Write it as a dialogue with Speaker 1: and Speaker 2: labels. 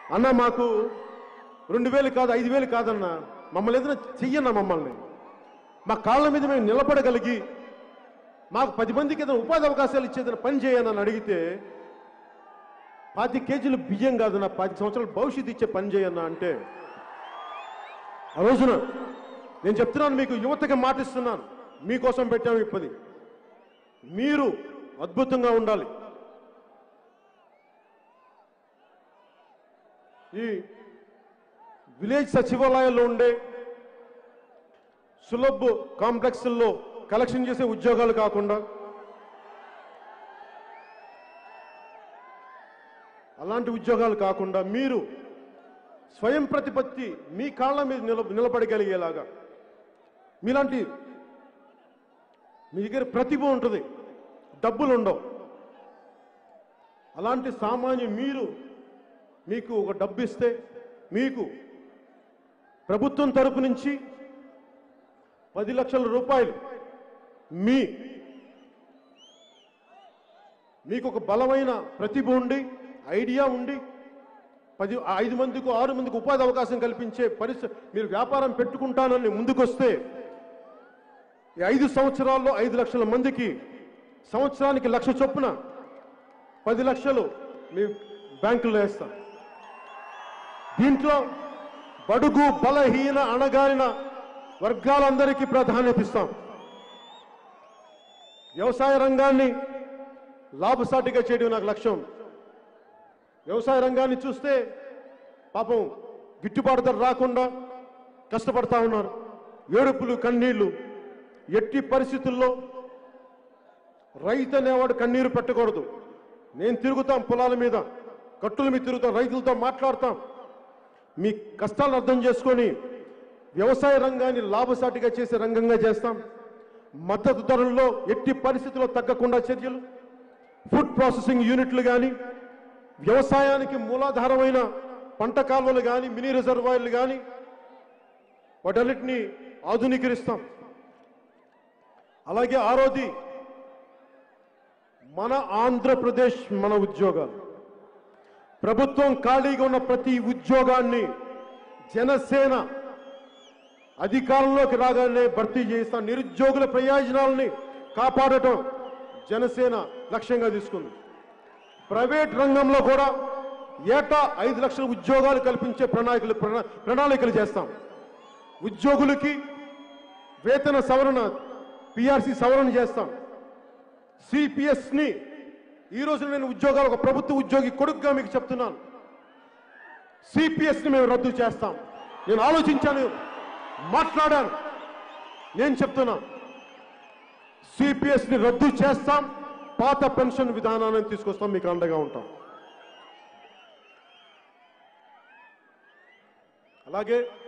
Speaker 1: అన్న మాకు రెండు వేలు కాదు ఐదు వేలు కాదన్న మమ్మల్ని ఏదైనా చెయ్యన్న మమ్మల్ని మా కాళ్ళ మీద మేము నిలబడగలిగి మాకు పది మందికి ఏదైనా ఉపాధి అవకాశాలు ఇచ్చేదైనా పని చేయనని అడిగితే పాతి కేజీలు బియ్యం కాదు నా పది సంవత్సరాల భవిష్యత్తు ఇచ్చే పని చేయన్నా అంటే ఆ రోజున నేను చెప్తున్నాను మీకు యువతకి మాటిస్తున్నాను మీకోసం పెట్టాము ఈ పది మీరు అద్భుతంగా ఉండాలి ఈ విలేజ్ సచివాలయాల్లో ఉండే సులభ్ కాంప్లెక్స్ల్లో కలెక్షన్ చేసే ఉద్యోగాలు కాకుండా అలాంటి ఉద్యోగాలు కాకుండా మీరు స్వయం ప్రతిపత్తి మీ కాళ్ళ మీద నిల నిలబడగలిగేలాగా మీలాంటి మీ దగ్గర ప్రతిభ ఉంటుంది డబ్బులు ఉండవు అలాంటి సామాన్య మీరు మీకు ఒక డబ్బు ఇస్తే మీకు ప్రభుత్వం తరపు నుంచి పది లక్షల రూపాయలు మీ మీకు ఒక బలమైన ప్రతిభ ఉండి ఐడియా ఉండి పది ఐదు మందికి ఆరు మందికి ఉపాధి అవకాశం కల్పించే పరిస్థితి మీరు వ్యాపారం పెట్టుకుంటానని ముందుకొస్తే ఈ ఐదు సంవత్సరాల్లో ఐదు లక్షల మందికి సంవత్సరానికి లక్ష చొప్పున పది లక్షలు మీ బ్యాంకులో వేస్తాం దీంట్లో బడుగు బలహీన అణగారిన వర్గాలందరికీ ప్రాధాన్యత ఇస్తాం వ్యవసాయ రంగాన్ని లాభసాటిగా చేయడం నాకు లక్ష్యం వ్యవసాయ రంగాన్ని చూస్తే పాపం గిట్టుబాటు ధర రాకుండా కష్టపడతా ఉన్నారు ఏడుపులు కన్నీళ్లు ఎట్టి పరిస్థితుల్లో రైతు అనేవాడు కన్నీరు పెట్టకూడదు నేను తిరుగుతాం పొలాల మీద కట్టుల మీద తిరుగుతాం రైతులతో మాట్లాడతాం మీ కష్టాలను అర్థం చేసుకొని వ్యవసాయ రంగాన్ని లాభసాటిగా చేసే రంగంగా చేస్తాం మద్దతు ధరల్లో ఎట్టి పరిస్థితుల్లో తగ్గకుండా చర్యలు ఫుడ్ ప్రాసెసింగ్ యూనిట్లు కానీ వ్యవసాయానికి మూలాధారమైన పంట కాలువలు కానీ మినీ రిజర్వాయర్లు కానీ వాటన్నిటిని ఆధునీకరిస్తాం అలాగే ఆరోది మన ఆంధ్రప్రదేశ్ మన ఉద్యోగాలు ప్రభుత్వం ఖాళీగా ఉన్న ప్రతి ఉద్యోగాన్ని జనసేన అధికారంలోకి రాగానే భర్తీ చేస్తాం నిరుద్యోగుల ప్రయోజనాలని కాపాడటం జనసేన లక్ష్యంగా తీసుకుంది ప్రైవేట్ రంగంలో కూడా ఏటా ఐదు లక్షల ఉద్యోగాలు కల్పించే ప్రణాళికలు ప్రణా- ప్రణాళికలు చేస్తాం ఉద్యోగులకి వేతన సవరణ పిఆర్సి సవరణ చేస్తాం సిపిఎస్ ని ఈ రోజు నేను ఉద్యోగాలు ఒక ప్రభుత్వ ఉద్యోగి కొడుకుగా మీకు చెప్తున్నాను సిపిఎస్ ని మేము రద్దు చేస్తాం నేను ఆలోచించాను మాట్లాడాను నేను చెప్తున్నా సిపిఎస్ ని రద్దు చేస్తాం పాత పెన్షన్ విధానాన్ని తీసుకొస్తాం మీకు అండగా ఉంటాం అలాగే